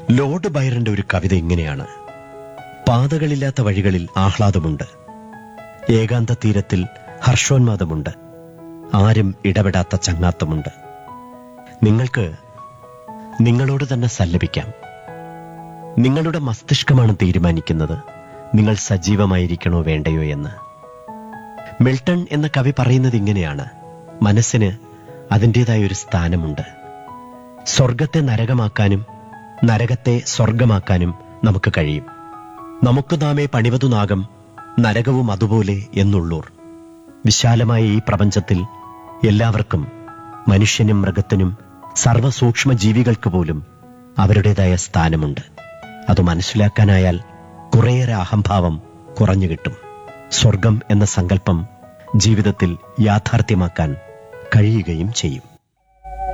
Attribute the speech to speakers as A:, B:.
A: Lord ബൈറന്റെ ഒരു കവിത ഇങ്ങനെയാണ് പാതകളില്ലാത്ത വഴികളിൽ ആഹ്ലാദമുണ്ട് ഏകാന്ത തീരത്തിൽ ഹർഷോന്മാദമുണ്ട് ആരും ഇടപെടാത്ത ചങ്ങാത്തമുണ്ട് നിങ്ങൾക്ക് നിങ്ങളോട് തന്നെ സല്ലപിക്കാം നിങ്ങളുടെ മസ്തിഷ്കമാണ് തീരുമാനിക്കുന്നത് നിങ്ങൾ സജീവമായിരിക്കണോ വേണ്ടയോ എന്ന് മിൽട്ടൺ എന്ന കവി പറയുന്നത് ഇങ്ങനെയാണ് മനസ്സിന് അതിൻ്റെതായ ഒരു സ്ഥാനമുണ്ട് സ്വർഗത്തെ നരകമാക്കാനും നരകത്തെ സ്വർഗമാക്കാനും നമുക്ക് കഴിയും നമുക്ക് നാമേ പണിവതു നാഗം നരകവും അതുപോലെ എന്നുള്ളൂർ വിശാലമായ ഈ പ്രപഞ്ചത്തിൽ എല്ലാവർക്കും മനുഷ്യനും മൃഗത്തിനും സർവസൂക്ഷ്മ ജീവികൾക്ക് പോലും അവരുടേതായ സ്ഥാനമുണ്ട് അത് മനസ്സിലാക്കാനായാൽ കുറേയേറെ അഹംഭാവം കുറഞ്ഞു കിട്ടും സ്വർഗം എന്ന സങ്കല്പം ജീവിതത്തിൽ യാഥാർത്ഥ്യമാക്കാൻ കഴിയുകയും ചെയ്യും